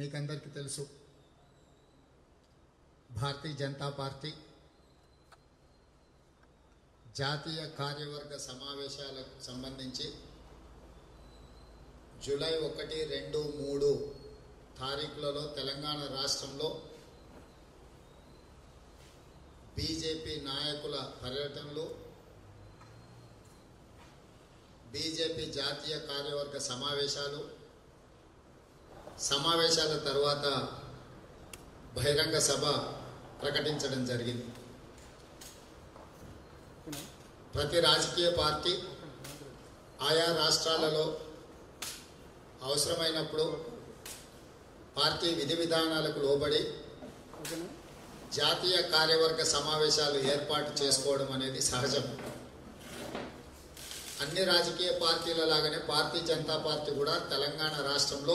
మీకందరికీ తెలుసు భారతీయ జనతా పార్టీ జాతీయ కార్యవర్గ సమావేశాలకు సంబంధించి జూలై ఒకటి రెండు మూడు తారీఖులలో తెలంగాణ రాష్ట్రంలో బీజేపీ నాయకుల పర్యటనలు బీజేపీ జాతీయ కార్యవర్గ సమావేశాలు సమావేశాల తర్వాత బహిరంగ సభ ప్రకటించడం జరిగింది ప్రతి రాజకీయ పార్టీ ఆయా రాష్ట్రాలలో అవసరమైనప్పుడు పార్టీ విధి విధానాలకు లోబడి జాతీయ కార్యవర్గ సమావేశాలు ఏర్పాటు చేసుకోవడం అనేది సహజం అన్ని రాజకీయ పార్టీల లాగానే భారతీయ జనతా పార్టీ కూడా తెలంగాణ రాష్ట్రంలో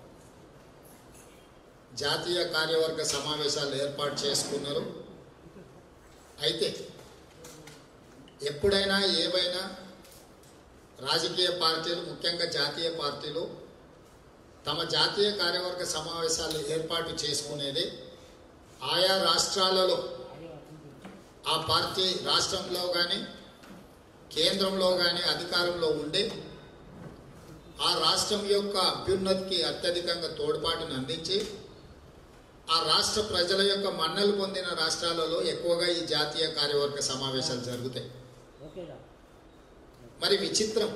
జాతీయ కార్యవర్గ సమావేశాలు ఏర్పాటు చేసుకున్నారు అయితే ఎప్పుడైనా ఏవైనా రాజకీయ పార్టీలు ముఖ్యంగా జాతీయ పార్టీలు తమ జాతీయ కార్యవర్గ సమావేశాలు ఏర్పాటు చేసుకునేది ఆయా రాష్ట్రాలలో ఆ పార్టీ రాష్ట్రంలో కానీ కేంద్రంలో కానీ అధికారంలో ఉండి ఆ రాష్ట్రం యొక్క అభ్యున్నతికి అత్యధికంగా తోడ్పాటును అందించి ఆ రాష్ట్ర ప్రజల యొక్క మన్నలు పొందిన రాష్ట్రాలలో ఎక్కువగా ఈ జాతీయ కార్యవర్గ సమావేశాలు జరుగుతాయి మరి విచిత్రం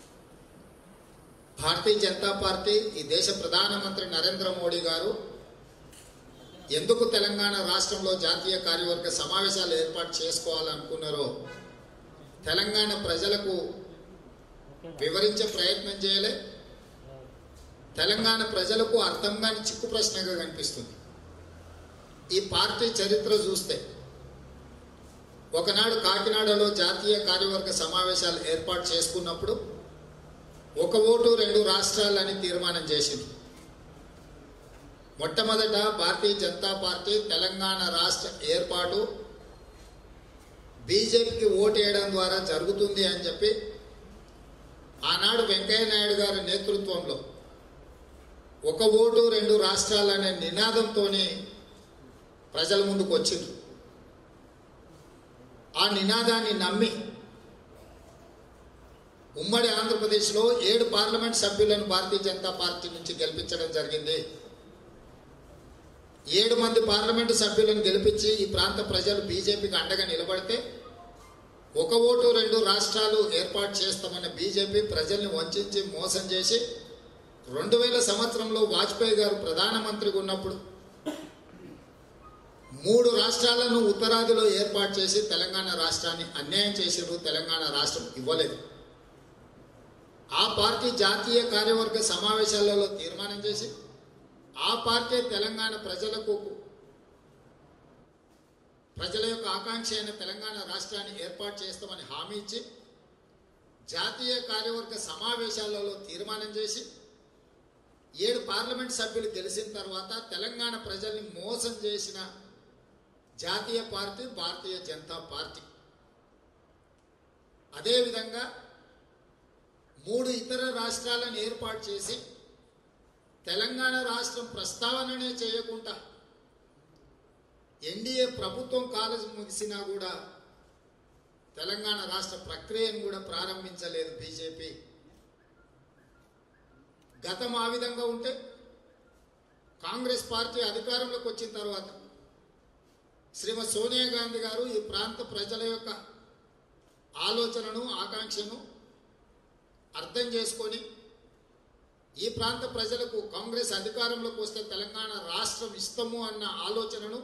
భారతీయ జనతా పార్టీ ఈ దేశ ప్రధానమంత్రి నరేంద్ర మోడీ గారు ఎందుకు తెలంగాణ రాష్ట్రంలో జాతీయ కార్యవర్గ సమావేశాలు ఏర్పాటు చేసుకోవాలనుకున్నారో తెలంగాణ ప్రజలకు వివరించే ప్రయత్నం చేయలే తెలంగాణ ప్రజలకు అర్థం కాని చిక్కు ప్రశ్నగా కనిపిస్తుంది ఈ పార్టీ చరిత్ర చూస్తే ఒకనాడు కాకినాడలో జాతీయ కార్యవర్గ సమావేశాలు ఏర్పాటు చేసుకున్నప్పుడు ఒక ఓటు రెండు రాష్ట్రాలని తీర్మానం చేసింది మొట్టమొదట భారతీయ జనతా పార్టీ తెలంగాణ రాష్ట్ర ఏర్పాటు బీజేపీకి ఓటు వేయడం ద్వారా జరుగుతుంది అని చెప్పి ఆనాడు వెంకయ్య నాయుడు గారి నేతృత్వంలో ఒక ఓటు రెండు రాష్ట్రాలనే నినాదంతో ప్రజల ముందుకు వచ్చింది ఆ నినాదాన్ని నమ్మి ఉమ్మడి ఆంధ్రప్రదేశ్లో ఏడు పార్లమెంట్ సభ్యులను భారతీయ జనతా పార్టీ నుంచి గెలిపించడం జరిగింది ఏడు మంది పార్లమెంటు సభ్యులను గెలిపించి ఈ ప్రాంత ప్రజలు బీజేపీకి అండగా నిలబడితే ఒక ఓటు రెండు రాష్ట్రాలు ఏర్పాటు చేస్తామన్న బీజేపీ ప్రజల్ని వంచి మోసం చేసి రెండు వేల సంవత్సరంలో వాజ్పేయి గారు ప్రధానమంత్రిగా ఉన్నప్పుడు మూడు రాష్ట్రాలను ఉత్తరాదిలో ఏర్పాటు చేసి తెలంగాణ రాష్ట్రాన్ని అన్యాయం చేసారు తెలంగాణ రాష్ట్రం ఇవ్వలేదు ఆ పార్టీ జాతీయ కార్యవర్గ సమావేశాలలో తీర్మానం చేసి ఆ పార్టీ తెలంగాణ ప్రజలకు ప్రజల యొక్క ఆకాంక్ష అయిన తెలంగాణ రాష్ట్రాన్ని ఏర్పాటు చేస్తామని హామీ ఇచ్చి జాతీయ కార్యవర్గ సమావేశాలలో తీర్మానం చేసి ఏడు పార్లమెంట్ సభ్యులు గెలిచిన తర్వాత తెలంగాణ ప్రజల్ని మోసం చేసిన జాతీయ పార్టీ భారతీయ జనతా పార్టీ అదేవిధంగా మూడు ఇతర రాష్ట్రాలను ఏర్పాటు చేసి తెలంగాణ రాష్ట్రం ప్రస్తావననే చేయకుండా ఎన్డీఏ ప్రభుత్వం కాలేజ్ ముగిసినా కూడా తెలంగాణ రాష్ట్ర ప్రక్రియను కూడా ప్రారంభించలేదు బీజేపీ గతం ఆ విధంగా ఉంటే కాంగ్రెస్ పార్టీ అధికారంలోకి వచ్చిన తర్వాత శ్రీమతి సోనియా గాంధీ గారు ఈ ప్రాంత ప్రజల యొక్క ఆలోచనను ఆకాంక్షను అర్థం చేసుకొని ఈ ప్రాంత ప్రజలకు కాంగ్రెస్ అధికారంలోకి వస్తే తెలంగాణ రాష్ట్రం ఇష్టము అన్న ఆలోచనను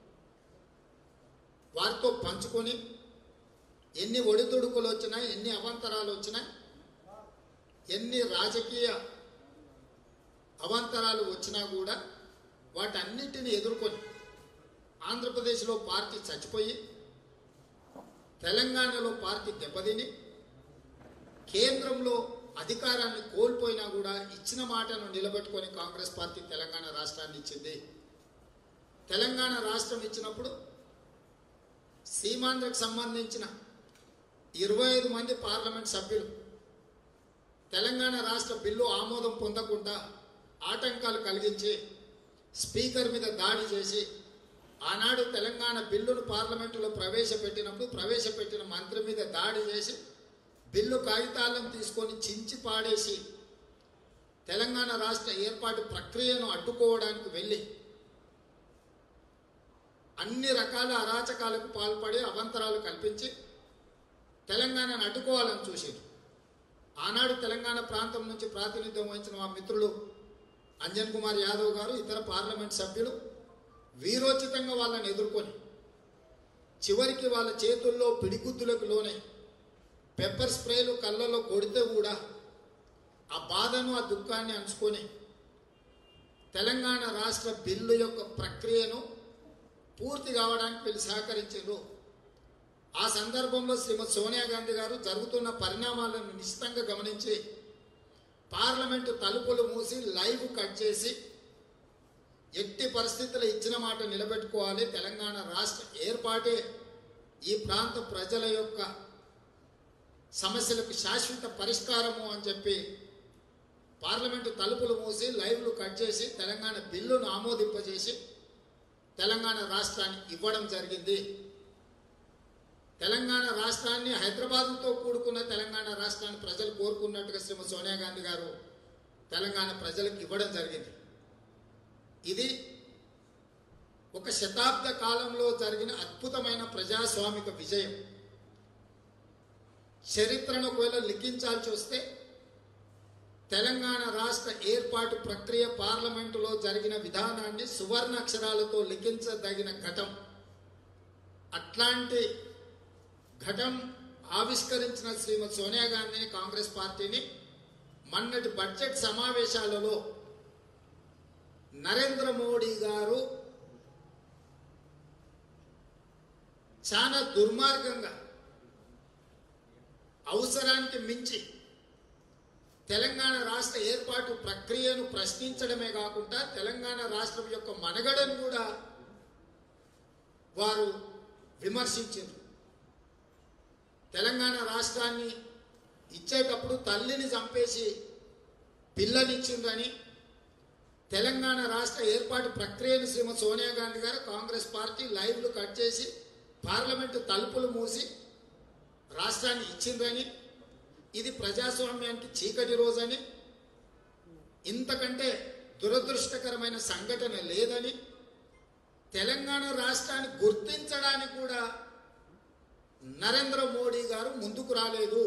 వారితో పంచుకొని ఎన్ని ఒడిదుడుకులు వచ్చినా ఎన్ని అవాంతరాలు వచ్చినా ఎన్ని రాజకీయ అవాంతరాలు వచ్చినా కూడా వాటన్నిటిని ఎదుర్కొని ఆంధ్రప్రదేశ్లో పార్టీ చచ్చిపోయి తెలంగాణలో పార్టీ దెబ్బతిని కేంద్రంలో అధికారాన్ని కోల్పోయినా కూడా ఇచ్చిన మాటను నిలబెట్టుకొని కాంగ్రెస్ పార్టీ తెలంగాణ రాష్ట్రాన్ని ఇచ్చింది తెలంగాణ రాష్ట్రం ఇచ్చినప్పుడు సీమాంధ్రకు సంబంధించిన ఇరవై ఐదు మంది పార్లమెంట్ సభ్యులు తెలంగాణ రాష్ట్ర బిల్లు ఆమోదం పొందకుండా ఆటంకాలు కలిగించి స్పీకర్ మీద దాడి చేసి ఆనాడు తెలంగాణ బిల్లును పార్లమెంటులో ప్రవేశపెట్టినప్పుడు ప్రవేశపెట్టిన మంత్రి మీద దాడి చేసి బిల్లు కాగితాలను తీసుకొని చించి పాడేసి తెలంగాణ రాష్ట్ర ఏర్పాటు ప్రక్రియను అడ్డుకోవడానికి వెళ్ళి అన్ని రకాల అరాచకాలకు పాల్పడి అవంతరాలు కల్పించి తెలంగాణను అడ్డుకోవాలని చూసింది ఆనాడు తెలంగాణ ప్రాంతం నుంచి ప్రాతినిధ్యం వహించిన మా మిత్రులు అంజన్ కుమార్ యాదవ్ గారు ఇతర పార్లమెంట్ సభ్యులు వీరోచితంగా వాళ్ళని ఎదుర్కొని చివరికి వాళ్ళ చేతుల్లో పిడిగుద్దులకు లోనే పెప్పర్ స్ప్రేలు కళ్ళలో కొడితే కూడా ఆ బాధను ఆ దుఃఖాన్ని అంచుకొని తెలంగాణ రాష్ట్ర బిల్లు యొక్క ప్రక్రియను పూర్తి కావడానికి వీళ్ళు సహకరించారు ఆ సందర్భంలో శ్రీమతి సోనియా గాంధీ గారు జరుగుతున్న పరిణామాలను నిశ్చితంగా గమనించి పార్లమెంటు తలుపులు మూసి లైవ్ కట్ చేసి ఎట్టి పరిస్థితుల్లో ఇచ్చిన మాట నిలబెట్టుకోవాలి తెలంగాణ రాష్ట్ర ఏర్పాటే ఈ ప్రాంత ప్రజల యొక్క సమస్యలకు శాశ్వత పరిష్కారము అని చెప్పి పార్లమెంటు తలుపులు మూసి లైవ్లు కట్ చేసి తెలంగాణ బిల్లును ఆమోదింపజేసి తెలంగాణ రాష్ట్రాన్ని ఇవ్వడం జరిగింది తెలంగాణ రాష్ట్రాన్ని హైదరాబాద్తో కూడుకున్న తెలంగాణ రాష్ట్రాన్ని ప్రజలు కోరుకున్నట్టుగా శ్రీమతి సోనియా గాంధీ గారు తెలంగాణ ప్రజలకు ఇవ్వడం జరిగింది ఇది ఒక శతాబ్ద కాలంలో జరిగిన అద్భుతమైన ప్రజాస్వామిక విజయం చరిత్రను ఒకవేళ లిఖించాల్సి వస్తే తెలంగాణ రాష్ట్ర ఏర్పాటు ప్రక్రియ పార్లమెంటులో జరిగిన విధానాన్ని సువర్ణ అక్షరాలతో లిఖించదగిన ఘటం అట్లాంటి ఘటం ఆవిష్కరించిన శ్రీమతి సోనియా గాంధీని కాంగ్రెస్ పార్టీని మొన్నటి బడ్జెట్ సమావేశాలలో నరేంద్ర మోడీ గారు చాలా దుర్మార్గంగా అవసరానికి మించి తెలంగాణ రాష్ట్ర ఏర్పాటు ప్రక్రియను ప్రశ్నించడమే కాకుండా తెలంగాణ రాష్ట్రం యొక్క మనగడను కూడా వారు విమర్శించారు తెలంగాణ రాష్ట్రాన్ని ఇచ్చేటప్పుడు తల్లిని చంపేసి పిల్లనిచ్చిందని తెలంగాణ రాష్ట్ర ఏర్పాటు ప్రక్రియను శ్రీమతి సోనియా గాంధీ గారు కాంగ్రెస్ పార్టీ లైవ్లు కట్ చేసి పార్లమెంటు తలుపులు మూసి రాష్ట్రాన్ని ఇచ్చిందని ఇది ప్రజాస్వామ్యానికి చీకటి రోజని ఇంతకంటే దురదృష్టకరమైన సంఘటన లేదని తెలంగాణ రాష్ట్రాన్ని గుర్తించడానికి కూడా నరేంద్ర మోడీ గారు ముందుకు రాలేదు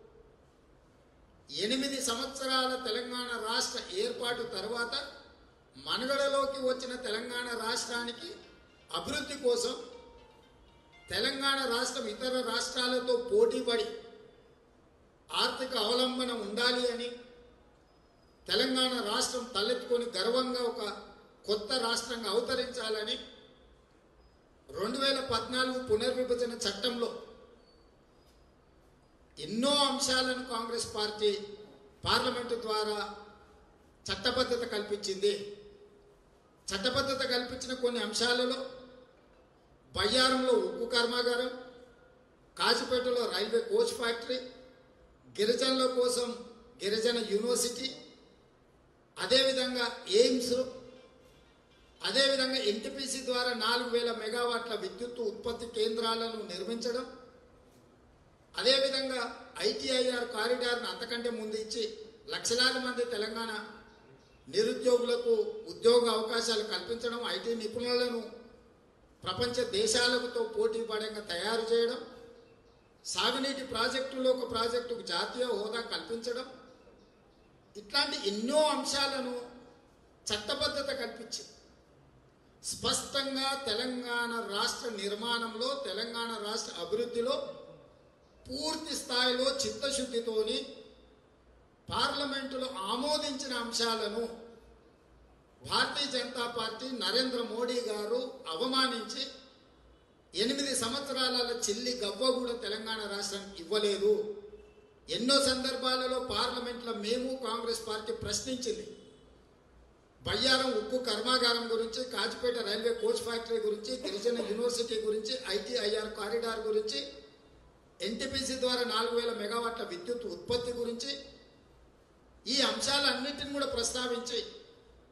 ఎనిమిది సంవత్సరాల తెలంగాణ రాష్ట్ర ఏర్పాటు తర్వాత మనగడలోకి వచ్చిన తెలంగాణ రాష్ట్రానికి అభివృద్ధి కోసం తెలంగాణ రాష్ట్రం ఇతర రాష్ట్రాలతో పోటీపడి ఆర్థిక అవలంబన ఉండాలి అని తెలంగాణ రాష్ట్రం తలెత్తుకొని గర్వంగా ఒక కొత్త రాష్ట్రంగా అవతరించాలని రెండు వేల పద్నాలుగు పునర్విభజన చట్టంలో ఎన్నో అంశాలను కాంగ్రెస్ పార్టీ పార్లమెంటు ద్వారా చట్టబద్ధత కల్పించింది చట్టబద్ధత కల్పించిన కొన్ని అంశాలలో బయ్యారంలో ఉక్కు కర్మాగారం కాజిపేటలో రైల్వే కోచ్ ఫ్యాక్టరీ గిరిజనుల కోసం గిరిజన యూనివర్సిటీ అదేవిధంగా ఎయిమ్స్ అదేవిధంగా ఎన్టీపీసీ ద్వారా నాలుగు వేల మెగావాట్ల విద్యుత్ ఉత్పత్తి కేంద్రాలను నిర్మించడం అదేవిధంగా ఐటీఐఆర్ కారిడార్ను అంతకంటే ముందు ఇచ్చి లక్షలాది మంది తెలంగాణ నిరుద్యోగులకు ఉద్యోగ అవకాశాలు కల్పించడం ఐటీ నిపుణులను ప్రపంచ దేశాలతో పోటీ పడంగా తయారు చేయడం సాగునీటి ప్రాజెక్టులో ఒక ప్రాజెక్టుకు జాతీయ హోదా కల్పించడం ఇట్లాంటి ఎన్నో అంశాలను చట్టబద్ధత కల్పించింది స్పష్టంగా తెలంగాణ రాష్ట్ర నిర్మాణంలో తెలంగాణ రాష్ట్ర అభివృద్ధిలో పూర్తి స్థాయిలో చిత్తశుద్ధితోని పార్లమెంటులో ఆమోదించిన అంశాలను భారతీయ జనతా పార్టీ నరేంద్ర మోడీ గారు అవమానించి ఎనిమిది సంవత్సరాల చిల్లి గవ్వ కూడా తెలంగాణ రాష్ట్రానికి ఇవ్వలేదు ఎన్నో సందర్భాలలో పార్లమెంట్లో మేము కాంగ్రెస్ పార్టీ ప్రశ్నించింది బయ్యారం ఉక్కు కర్మాగారం గురించి కాచిపేట రైల్వే కోచ్ ఫ్యాక్టరీ గురించి గిరిజన యూనివర్సిటీ గురించి ఐటీఐఆర్ కారిడార్ గురించి ఎన్టీపీసీ ద్వారా నాలుగు వేల మెగావాట్ల విద్యుత్ ఉత్పత్తి గురించి ఈ అంశాలన్నిటిని కూడా ప్రస్తావించి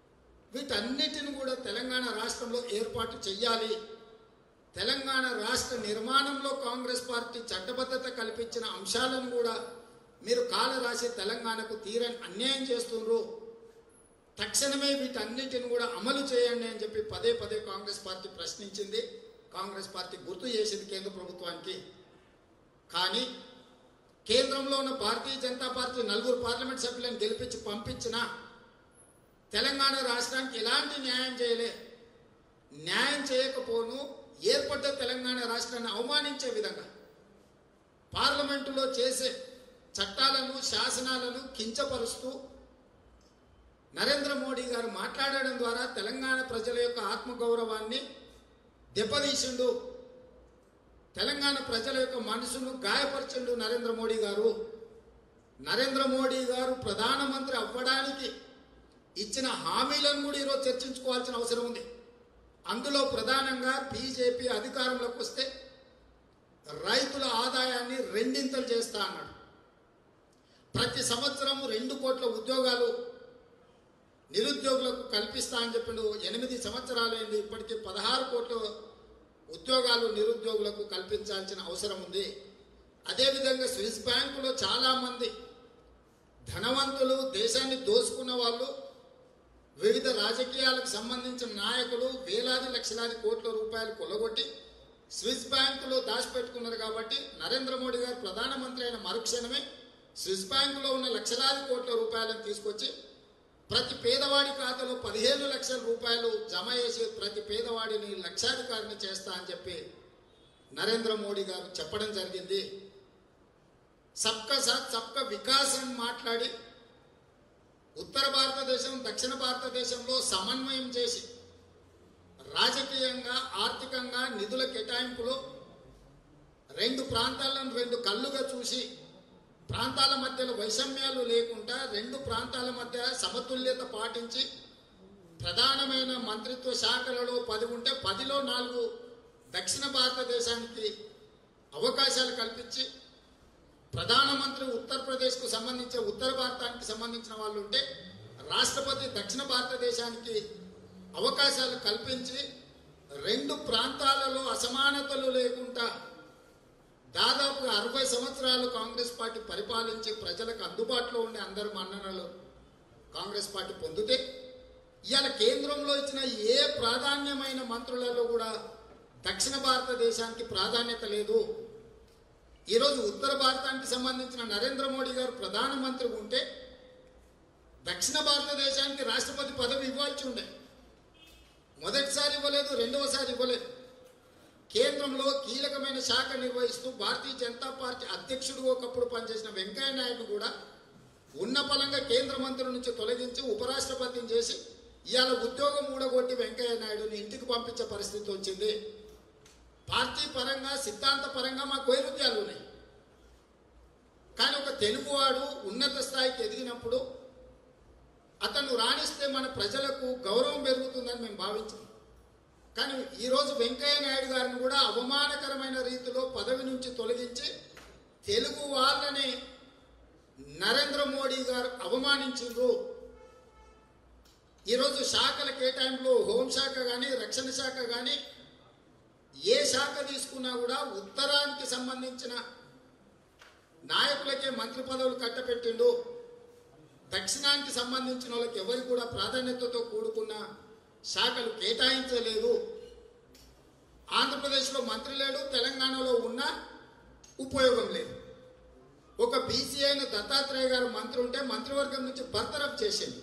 వీటన్నిటిని కూడా తెలంగాణ రాష్ట్రంలో ఏర్పాటు చెయ్యాలి తెలంగాణ రాష్ట్ర నిర్మాణంలో కాంగ్రెస్ పార్టీ చట్టబద్ధత కల్పించిన అంశాలను కూడా మీరు కాల రాసి తెలంగాణకు తీరని అన్యాయం చేస్తున్నారు తక్షణమే వీటన్నిటిని కూడా అమలు చేయండి అని చెప్పి పదే పదే కాంగ్రెస్ పార్టీ ప్రశ్నించింది కాంగ్రెస్ పార్టీ గుర్తు చేసింది కేంద్ర ప్రభుత్వానికి కానీ కేంద్రంలో ఉన్న భారతీయ జనతా పార్టీ నలుగురు పార్లమెంట్ సభ్యులను గెలిపించి పంపించిన తెలంగాణ రాష్ట్రానికి ఎలాంటి న్యాయం చేయలే న్యాయం చేయకపోను ఏర్పడ్డ తెలంగాణ రాష్ట్రాన్ని అవమానించే విధంగా పార్లమెంటులో చేసే చట్టాలను శాసనాలను కించపరుస్తూ నరేంద్ర మోడీ గారు మాట్లాడడం ద్వారా తెలంగాణ ప్రజల యొక్క ఆత్మగౌరవాన్ని దెబ్బతీసిండు తెలంగాణ ప్రజల యొక్క మనసును గాయపరిచిండు నరేంద్ర మోడీ గారు నరేంద్ర మోడీ గారు ప్రధానమంత్రి అవ్వడానికి ఇచ్చిన హామీలను కూడా ఈరోజు చర్చించుకోవాల్సిన అవసరం ఉంది అందులో ప్రధానంగా బీజేపీ అధికారంలోకి వస్తే రైతుల ఆదాయాన్ని రెండింతలు చేస్తా అన్నాడు ప్రతి సంవత్సరం రెండు కోట్ల ఉద్యోగాలు నిరుద్యోగులకు కల్పిస్తా అని చెప్పిండు ఎనిమిది సంవత్సరాలైంది ఇప్పటికీ పదహారు కోట్ల ఉద్యోగాలు నిరుద్యోగులకు కల్పించాల్సిన అవసరం ఉంది అదేవిధంగా స్విస్ బ్యాంకులో చాలామంది ధనవంతులు దేశాన్ని దోసుకున్న వాళ్ళు వివిధ రాజకీయాలకు సంబంధించిన నాయకులు వేలాది లక్షలాది కోట్ల రూపాయలు కొల్లగొట్టి స్విస్ బ్యాంకులో దాచిపెట్టుకున్నారు కాబట్టి నరేంద్ర మోడీ గారు ప్రధానమంత్రి అయిన మరుక్షణమే స్విస్ బ్యాంకులో ఉన్న లక్షలాది కోట్ల రూపాయలను తీసుకొచ్చి ప్రతి పేదవాడి ఖాతాలో పదిహేను లక్షల రూపాయలు జమ చేసి ప్రతి పేదవాడిని లక్షాధికారిని చేస్తా అని చెప్పి నరేంద్ర మోడీ గారు చెప్పడం జరిగింది సబ్కా సాత్ సబ్కా వికాస్ అని మాట్లాడి ఉత్తర భారతదేశం దక్షిణ భారతదేశంలో సమన్వయం చేసి రాజకీయంగా ఆర్థికంగా నిధుల కేటాయింపులో రెండు ప్రాంతాలను రెండు కళ్ళుగా చూసి ప్రాంతాల మధ్యలో వైషమ్యాలు లేకుండా రెండు ప్రాంతాల మధ్య సమతుల్యత పాటించి ప్రధానమైన మంత్రిత్వ శాఖలలో పది ఉంటే పదిలో నాలుగు దక్షిణ భారతదేశానికి అవకాశాలు కల్పించి ప్రధానమంత్రి ఉత్తరప్రదేశ్కు సంబంధించి ఉత్తర భారతానికి సంబంధించిన వాళ్ళు ఉంటే రాష్ట్రపతి దక్షిణ భారతదేశానికి అవకాశాలు కల్పించి రెండు ప్రాంతాలలో అసమానతలు లేకుండా దాదాపుగా అరవై సంవత్సరాలు కాంగ్రెస్ పార్టీ పరిపాలించి ప్రజలకు అందుబాటులో ఉండే అందరు మన్ననలు కాంగ్రెస్ పార్టీ పొందితే ఇవాళ కేంద్రంలో ఇచ్చిన ఏ ప్రాధాన్యమైన మంత్రులలో కూడా దక్షిణ భారతదేశానికి ప్రాధాన్యత లేదు ఈరోజు ఉత్తర భారతానికి సంబంధించిన నరేంద్ర మోడీ గారు ప్రధానమంత్రి ఉంటే దక్షిణ భారతదేశానికి రాష్ట్రపతి పదవి ఇవ్వాల్సి ఉండే మొదటిసారి ఇవ్వలేదు రెండవసారి ఇవ్వలేదు కేంద్రంలో కీలకమైన శాఖ నిర్వహిస్తూ భారతీయ జనతా పార్టీ అధ్యక్షుడు ఒకప్పుడు పనిచేసిన వెంకయ్య నాయుడు కూడా ఉన్న పలంగా కేంద్ర మంత్రుల నుంచి తొలగించి ఉపరాష్ట్రపతిని చేసి ఇవాళ ఉద్యోగం ఊడగొట్టి వెంకయ్య నాయుడుని ఇంటికి పంపించే పరిస్థితి వచ్చింది పార్టీ పరంగా సిద్ధాంత పరంగా మాకు వైరుధ్యాలు ఉన్నాయి కానీ ఒక తెలుగువాడు ఉన్నత స్థాయికి ఎదిగినప్పుడు అతను రాణిస్తే మన ప్రజలకు గౌరవం పెరుగుతుందని మేము భావించాం కానీ ఈరోజు వెంకయ్య నాయుడు గారిని కూడా అవమానకరమైన రీతిలో పదవి నుంచి తొలగించి తెలుగు వాళ్ళని నరేంద్ర మోడీ గారు అవమానించిండ్రు ఈరోజు శాఖల కేటాయింపులో హోంశాఖ కానీ రక్షణ శాఖ కానీ ఏ శాఖ తీసుకున్నా కూడా ఉత్తరానికి సంబంధించిన నాయకులకే మంత్రి పదవులు కట్టపెట్టిండు దక్షిణానికి సంబంధించిన వాళ్ళకి ఎవరికి కూడా ప్రాధాన్యతతో కూడుకున్న శాఖలు కేటాయించలేదు ఆంధ్రప్రదేశ్లో మంత్రి లేడు తెలంగాణలో ఉన్న ఉపయోగం లేదు ఒక బీసీ అయిన దత్తాత్రేయ గారు మంత్రి ఉంటే మంత్రివర్గం నుంచి బర్తరఫ్ చేసింది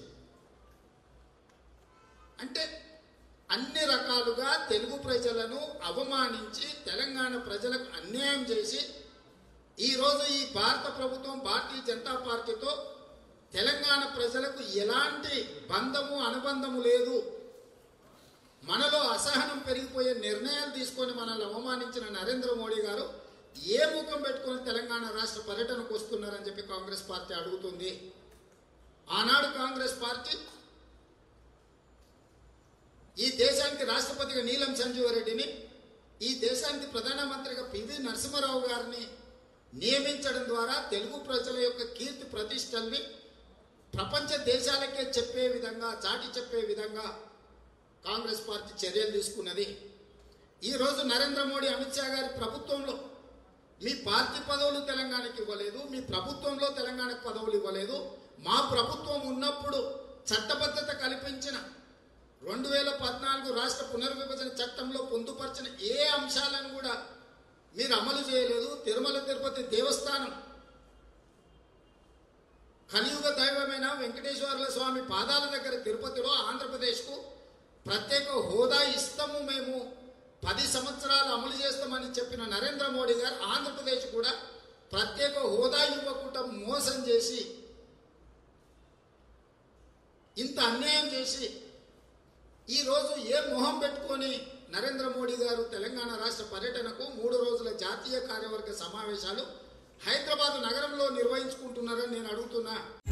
అంటే అన్ని రకాలుగా తెలుగు ప్రజలను అవమానించి తెలంగాణ ప్రజలకు అన్యాయం చేసి ఈరోజు ఈ భారత ప్రభుత్వం భారతీయ జనతా పార్టీతో తెలంగాణ ప్రజలకు ఎలాంటి బంధము అనుబంధము లేదు మనలో అసహనం పెరిగిపోయే నిర్ణయాలు తీసుకొని మనల్ని అవమానించిన నరేంద్ర మోడీ గారు ఏ ముఖం పెట్టుకొని తెలంగాణ రాష్ట్ర పర్యటనకు వస్తున్నారని చెప్పి కాంగ్రెస్ పార్టీ అడుగుతుంది ఆనాడు కాంగ్రెస్ పార్టీ ఈ దేశానికి రాష్ట్రపతిగా నీలం సంజీవరెడ్డిని ఈ దేశానికి ప్రధానమంత్రిగా పివి నరసింహారావు గారిని నియమించడం ద్వారా తెలుగు ప్రజల యొక్క కీర్తి ప్రతిష్టల్ని ప్రపంచ దేశాలకే చెప్పే విధంగా చాటి చెప్పే విధంగా కాంగ్రెస్ పార్టీ చర్యలు తీసుకున్నది ఈరోజు నరేంద్ర మోడీ అమిత్ షా గారి ప్రభుత్వంలో మీ పార్టీ పదవులు తెలంగాణకి ఇవ్వలేదు మీ ప్రభుత్వంలో తెలంగాణకు పదవులు ఇవ్వలేదు మా ప్రభుత్వం ఉన్నప్పుడు చట్టబద్ధత కల్పించిన రెండు వేల పద్నాలుగు రాష్ట్ర పునర్విభజన చట్టంలో పొందుపరిచిన ఏ అంశాలను కూడా మీరు అమలు చేయలేదు తిరుమల తిరుపతి దేవస్థానం కలియుగ దైవమైన వెంకటేశ్వరుల స్వామి పాదాల దగ్గర తిరుపతిలో ఆంధ్రప్రదేశ్కు ప్రత్యేక హోదా ఇస్తాము మేము పది సంవత్సరాలు అమలు చేస్తామని చెప్పిన నరేంద్ర మోడీ గారు ఆంధ్రప్రదేశ్ కూడా ప్రత్యేక హోదా ఇవ్వకుండా మోసం చేసి ఇంత అన్యాయం చేసి ఈరోజు ఏ మొహం పెట్టుకొని నరేంద్ర మోడీ గారు తెలంగాణ రాష్ట్ర పర్యటనకు మూడు రోజుల జాతీయ కార్యవర్గ సమావేశాలు హైదరాబాద్ నగరంలో నిర్వహించుకుంటున్నారని నేను అడుగుతున్నా